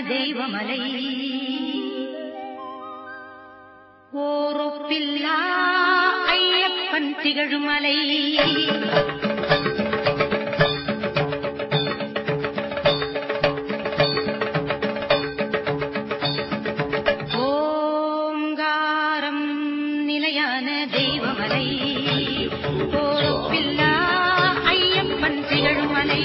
தெய்வமலை ஓரொப்பில்லா ஐயப்பன் திகழுமலை ஓங்காரம் நிலையான தெய்வமலை ஓரொப்பில்லா ஐயப்பன் திகழுமலை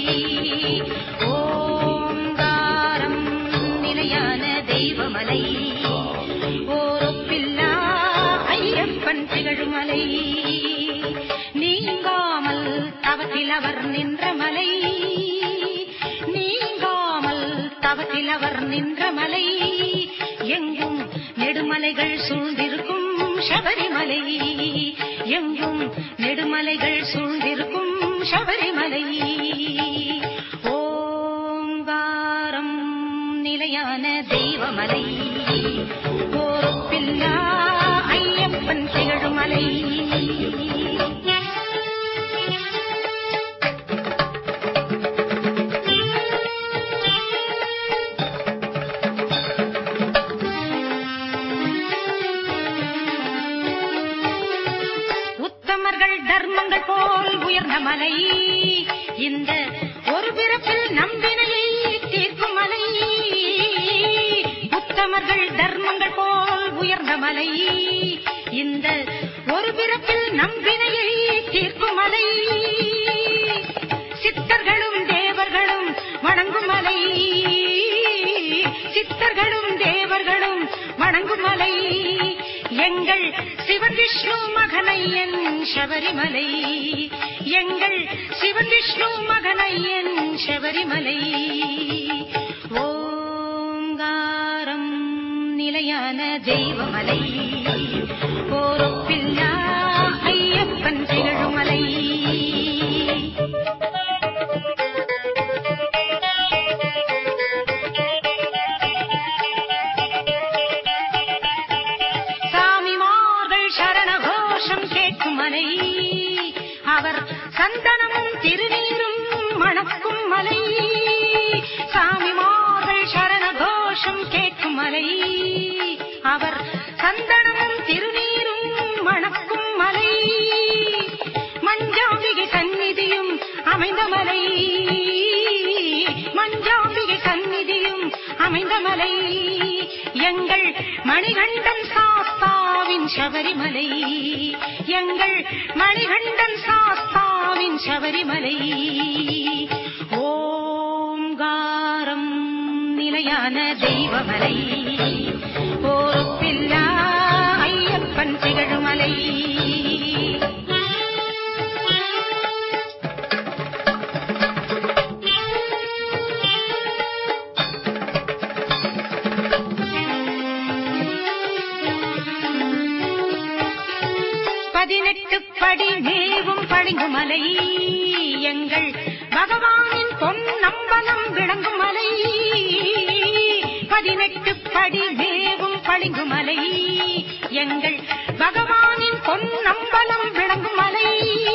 ஓங்காரம் நிலையான தெய்வமலை ஓரொப்பில்லா ஐயப்பன் திகழுமலை நீங்காமல் தவத்தில் அவர் நின்ற மலை நீங்காமல் தவத்தில் அவர் நின்ற மலை எங்கும் நெடுமலைகள் சூழ்ந்திருக்கும் சபரிமலை எங்கும் நெடுமலைகள் சூழ்ந்திருக்கும் சபரிமலை ஓங்காரம் நிலையான தெய்வமலை ஓரொப்பில்லா ஐயப்பன் திகழுமலை உத்தமர்கள் தர்மங்கள் போல் உயர்ந்த மலை இந்த ஒரு பிறப்பில் நம்பினையை தீர்க்கும் மலை உத்தமர்கள் தர்மங்கள் போல் உயர்ந்த மலை இந்த ஒரு பிறப்பில் நம்பினையை தீர்க்கும் மலை சித்தர்களும் தேவர்களும் வணங்கும் மலை சித்தர்களும் தேவர்களும் வணங்கும் மலை எங்கள் சிவன் விஷ்ணு மகனை என் சபரிமலை எங்கள் சிவன் விஷ்ணு மகனை என் சபரிமலை ஓங்காரம் நிலையான தெய்வமலை ஓரொப்பில்லா ஐயப்பன் திகழுமலை சாமிமார்கள் சரண கோஷம் கேட்கும் மலை அவர் சந்தனமும் திருநீரும் மணக்கும் மலை சாமிமார்கள் சரண கோஷம் கேட்கும் மலை அவர் சந்தனமும் திருநீரும் மணக்கும் மலை மஞ்சாம்பிகை சந்நிதியும் அமைந்த மலை மஞ்சாம்பிகை சந்நிதியும் அமைந்த மலை எங்கள் மணிகண்டன் சாஸ்தாவின் சபரிமலை எங்கள் மணிகண்டன் சாஸ்தாவின் சபரிமலை ஓங்காரம் நிலையான தெய்வமலை ஓரொப்பில்லா ஐயப்பன் திகழுமலை பதினெட்டு படி மேவும் பளிங்கு மலை எங்கள் பகவானின் பொன்னம்பலம் விளங்கும் மலை பதினெட்டு படி மேவும் பளிங்கு மலை எங்கள் பகவானின் பொன்னம்பலம் விளங்கும் மலை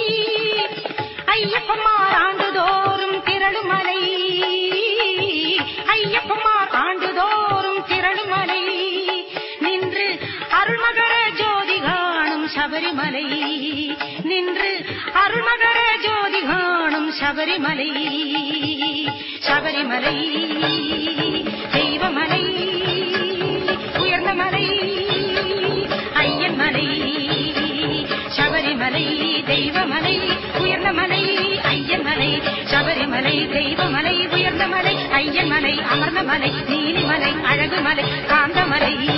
ஐயப்பமார் ஆண்டுதோறும் திரளும் மலை ஐயப்பமார் ஆண்டுதோறும் திரளும் மலை நின்று அருள்மகர ஜோதி காணும் சபரிமலை நின்று அருள்மகர ஜோதி காணும் சபரிமலை சபரிமலை தெய்வமலை உயர்ந்த மலை ஐயன் மலை சபரிமலை தெய்வமலை உயர்ந்த மலை ஐயன் மலை சபரிமலை தெய்வமலை உயர்ந்த மலை ஐயன் மலை அமர்ந்த மலை நீலிமலை அழகு மலை காந்த மலை